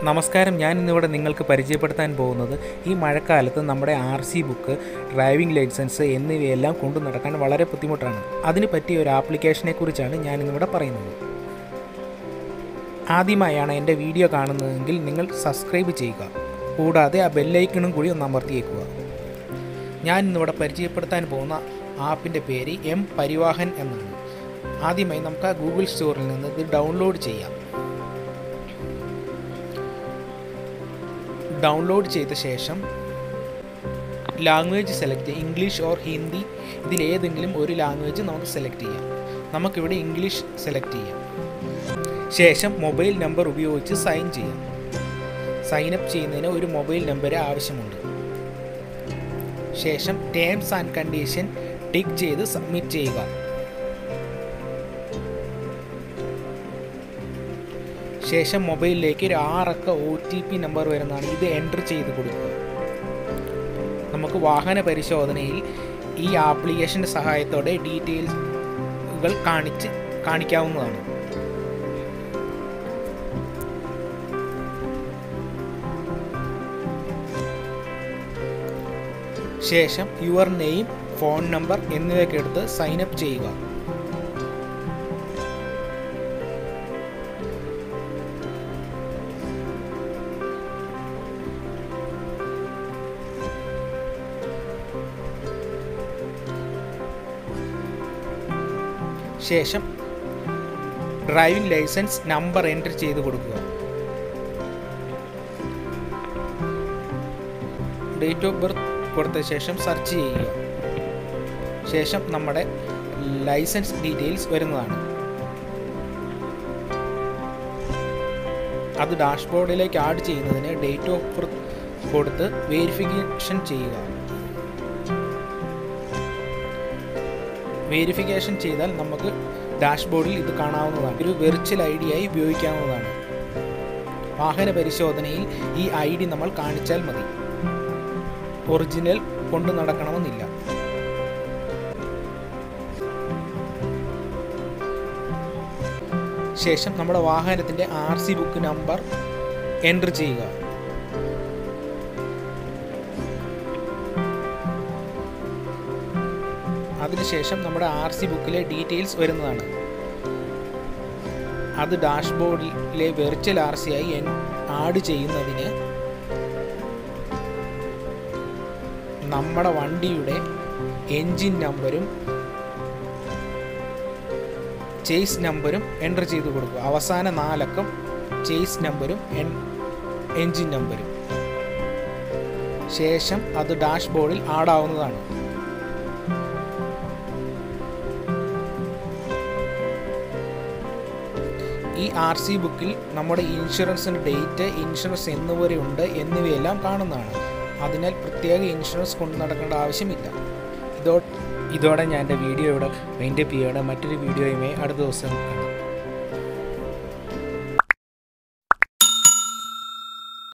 നമസ്കാരം ഞാൻ ഇന്നിവിടെ നിങ്ങൾക്ക് പരിചയപ്പെടുത്താൻ പോകുന്നത് ഈ മഴക്കാലത്ത് നമ്മുടെ R C book driving licence എന്നിവയെല്ലാം കൊണ്ടു നടക്കാൻ വളരെ ബുദ്ധിമുട്ടാണ് അതിന് പറ്റിയ ഒരു ആപ്ലിക്കേഷനെ കുറിച്ചാണ് ഞാൻ ഇന്നിവിടെ പറയുന്നത് ആദ്യമായാണ് എൻ്റെ വീഡിയോ കാണുന്നതെങ്കിൽ നിങ്ങൾ സബ്സ്ക്രൈബ് ചെയ്യുക കൂടാതെ ആ ബെല്ലൈക്കണും കൂടി ഒന്ന് അമർത്തിയേക്കുക ഞാൻ ഇന്നിവിടെ പരിചയപ്പെടുത്താൻ പോകുന്ന ആപ്പിൻ്റെ പേര് എം പരിവാഹൻ എന്നാണ് ആദ്യമായി നമുക്ക് ആ ഗൂഗിൾ സ്റ്റോറിൽ നിന്ന് ഇത് ഡൗൺലോഡ് ചെയ്യാം ഡൗൺലോഡ് ചെയ്ത ശേഷം ലാംഗ്വേജ് സെലക്ട് ചെയ്യുക ഇംഗ്ലീഷ് ഓർ ഹിന്ദി ഇതിലേതെങ്കിലും ഒരു ലാംഗ്വേജ് നമുക്ക് സെലക്ട് ചെയ്യാം നമുക്കിവിടെ ഇംഗ്ലീഷ് സെലക്ട് ചെയ്യാം ശേഷം മൊബൈൽ നമ്പർ ഉപയോഗിച്ച് സൈൻ ചെയ്യാം സൈൻ അപ്പ് ചെയ്യുന്നതിന് ഒരു മൊബൈൽ നമ്പർ ആവശ്യമുണ്ട് ശേഷം ടേംസ് ആൻഡ് കണ്ടീഷൻ ടിക്ക് ചെയ്ത് സബ്മിറ്റ് ചെയ്യുക ശേഷം മൊബൈലിലേക്ക് ഒരു ആറക്ക ഒ ടി പി നമ്പർ വരുന്നതാണ് ഇത് എൻ്റർ ചെയ്ത് കൊടുക്കുക നമുക്ക് വാഹന പരിശോധനയിൽ ഈ ആപ്ലിക്കേഷൻ്റെ സഹായത്തോടെ ഡീറ്റെയിൽസുകൾ കാണിച്ച് കാണിക്കാവുന്നതാണ് ശേഷം യുവർ നെയിം ഫോൺ നമ്പർ എന്നിവയൊക്കെ എടുത്ത് സൈൻ അപ്പ് ചെയ്യുക ശേഷം ഡ്രൈവിംഗ് ലൈസൻസ് നമ്പർ എൻ്റർ ചെയ്ത് കൊടുക്കുക ഡേറ്റ് ഓഫ് ബർത്ത് കൊടുത്ത ശേഷം സെർച്ച് ചെയ്യുക ശേഷം നമ്മുടെ ലൈസൻസ് ഡീറ്റെയിൽസ് വരുന്നതാണ് അത് ഡാഷ്ബോർഡിലേക്ക് ആഡ് ചെയ്യുന്നതിന് ഡേറ്റ് ഓഫ് ബർത്ത് കൊടുത്ത് വെരിഫിക്കേഷൻ ചെയ്യുക വെരിഫിക്കേഷൻ ചെയ്താൽ നമുക്ക് ഡാഷ്ബോർഡിൽ ഇത് കാണാവുന്നതാണ് ഒരു വെർച്വൽ ഐ ഡി ആയി ഉപയോഗിക്കാവുന്നതാണ് വാഹന പരിശോധനയിൽ ഈ ഐ ഡി നമ്മൾ കാണിച്ചാൽ മതി ഒറിജിനൽ കൊണ്ടു നടക്കണമെന്നില്ല ശേഷം നമ്മുടെ വാഹനത്തിൻ്റെ R C book number enter ചെയ്യുക അതിനുശേഷം നമ്മുടെ ആർ സി ബുക്കിലെ ഡീറ്റെയിൽസ് വരുന്നതാണ് അത് ഡാഷ്ബോർഡിലെ വെർച്വൽ ആർ സി ആയി ആഡ് ചെയ്യുന്നതിന് നമ്മുടെ വണ്ടിയുടെ എൻജിൻ നമ്പരും ചേസ് നമ്പരും എൻ്റർ ചെയ്ത് കൊടുക്കുക അവസാന നാലക്കം ചേസ് നമ്പരും എൻജിൻ നമ്പരും ശേഷം അത് ഡാഷ്ബോർഡിൽ ആഡാവുന്നതാണ് ഈ ആർ സി ബുക്കിൽ നമ്മുടെ ഇൻഷുറൻസിൻ്റെ ഡേറ്റ് ഇൻഷുറൻസ് എന്നുവരെയുണ്ട് എന്നിവയെല്ലാം കാണുന്നതാണ് അതിനാൽ പ്രത്യേക ഇൻഷുറൻസ് കൊണ്ടു നടക്കേണ്ട ആവശ്യമില്ല ഇതോ ഇതോടെ ഞാൻ എൻ്റെ വീഡിയോ ഇവിടെ വൈൻഡപ്പ് ചെയ്യണം മറ്റൊരു വീഡിയോയുമായി അടുത്ത ദിവസം കാണാം